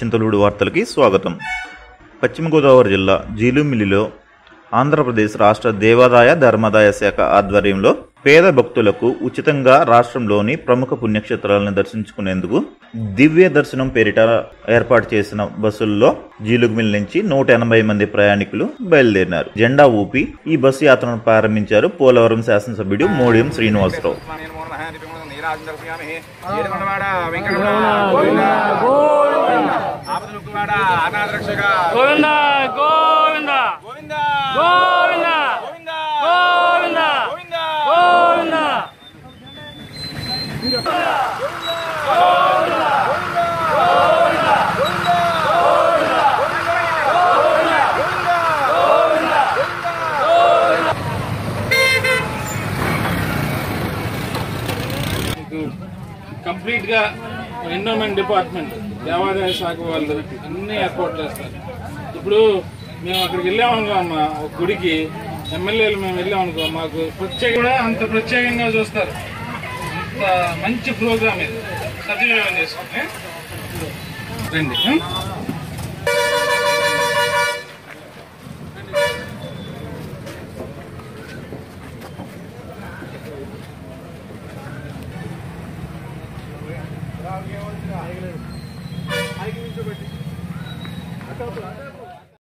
చింతలూడు వార్తలకి స్వాగతం పశ్చిమ గోదావరి జిల్లా జీలుమిల్లిలో ఆంధ్రప్రదేశ్ రాష్ట్ర దేవాదాయ ధర్మాదాయ శాఖ ఆధ్వర్యంలో పేద భక్తులకు ఉచితంగా రాష్ట్రంలోని ప్రముఖ పుణ్యక్షేత్రాలను దర్శించుకునేందుకు దివ్య దర్శనం పేరిట ఏర్పాటు చేసిన బస్సుల్లో జీలుగుమిల్ నుంచి నూట ఎనభై మంది ప్రయాణికులు బయలుదేరినారు జెండా ఊపి ఈ బస్సు యాత్రను ప్రారంభించారు పోలవరం శాసనసభ్యుడు మోడియం శ్రీనివాసరావు గోవింద గోవింద గోవింద గోవింద గోవింద మీకు కంప్లీట్ గా ఎండోమెంట్ డిపార్ట్మెంట్ దేవాదాయ శాఖ వాళ్ళు అన్ని ఏర్పాటు చేస్తారు ఇప్పుడు మేము అక్కడికి వెళ్ళామనుకో అమ్మ ఒక గుడికి ఎమ్మెల్యేలు మేము వెళ్ళామనుకో మాకు ప్రత్యేక కూడా అంత ప్రత్యేకంగా చూస్తారు అంత మంచి ప్రోగ్రామ్ ఇది సద్వినియోగం చేసుకోండి రండి